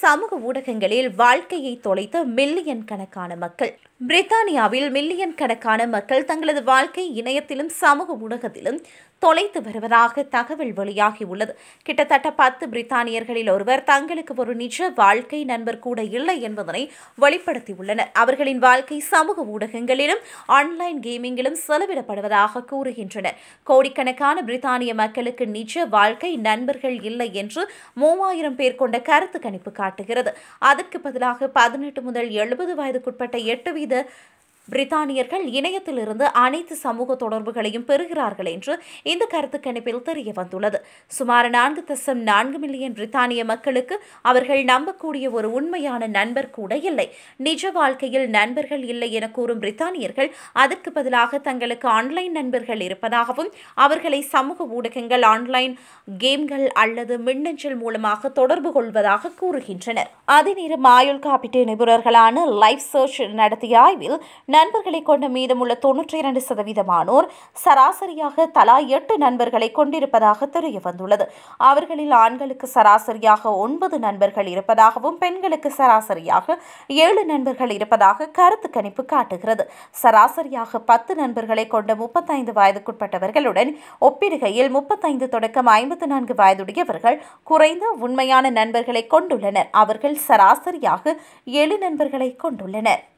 சமூக ஊடகங்களில் வாழ்க்கையை தொலைத்த மில்லியன் கணக்கான மக்கள் பிரித்தானியாவில் மில்லியன் கணக்கான மக்கள் தங்களது வாழ்க்கை இணையத்திலும் சமூக ஊடகத்திலும் தொலைத்து வருவதாக தகவல் வெளியாகியுள்ளது கிட்டத்தட்ட பத்து பிரித்தானியர்களில் ஒருவர் தங்களுக்கு ஒரு நிஜ வாழ்க்கை நண்பர் கூட இல்லை என்பதனை வெளிப்படுத்தியுள்ளனர் அவர்களின் வாழ்க்கை சமூக ஊடகங்களிலும் ஆன்லைன் கேமிங்கிலும் செலவிடப்படுவதாக கூறுகின்றனர் கோடிக்கணக்கான பிரித்தானிய மக்களுக்கு நிஜ வாழ்க்கை நண்பர்கள் இல்லை என்று மூவாயிரம் பேர் கொண்ட கருத்து கணிப்பு காட்டுகிறது அதற்கு பதிலாக பதினெட்டு முதல் எழுபது வயதுக்குட்பட்ட எட்டு வீத பிரித்தானியர்கள் இணையத்திலிருந்து அனைத்து சமூக தொடர்புகளையும் பெறுகிறார்கள் என்று இந்த கருத்து கணிப்பில் தெரிய வந்துள்ளது சுமார் நான்கு தசம் நான்கு மில்லியன் பிரித்தானிய மக்களுக்கு அவர்கள் நம்பக்கூடிய ஒரு உண்மையான நண்பர் கூட இல்லை நிஜ வாழ்க்கையில் நண்பர்கள் இல்லை என கூறும் பிரித்தானியர்கள் அதற்கு பதிலாக தங்களுக்கு ஆன்லைன் நண்பர்கள் இருப்பதாகவும் அவர்களை சமூக ஊடகங்கள் ஆன்லைன் கேம்கள் அல்லது மின்னஞ்சல் மூலமாக தொடர்பு கொள்வதாக கூறுகின்றனர் அதே நேரம் ஆயுள் காப்பீட்டு நிபுணர்களான லைஃப் சர்ச் நடத்திய ஆய்வில் நண்பர்களை கொண்ட மீதமுள்ள தொன்னூற்றி இரண்டு சதவீதமானோர் சராசரியாக தலா எட்டு நண்பர்களை கொண்டிருப்பதாக தெரிய வந்துள்ளது அவர்களில் ஆண்களுக்கு சராசரியாக ஒன்பது நண்பர்கள் இருப்பதாகவும் பெண்களுக்கு சராசரியாக ஏழு நண்பர்கள் இருப்பதாக கருத்து கணிப்பு காட்டுகிறது சராசரியாக பத்து நண்பர்களை கொண்ட முப்பத்தைந்து வயதுக்குட்பட்டவர்களுடன் ஒப்பிடுகையில் முப்பத்தைந்து தொடக்கம் ஐம்பத்து நான்கு வயதுடையவர்கள் குறைந்த உண்மையான நண்பர்களை கொண்டுள்ளனர் அவர்கள் சராசரியாக ஏழு நண்பர்களை கொண்டுள்ளனர்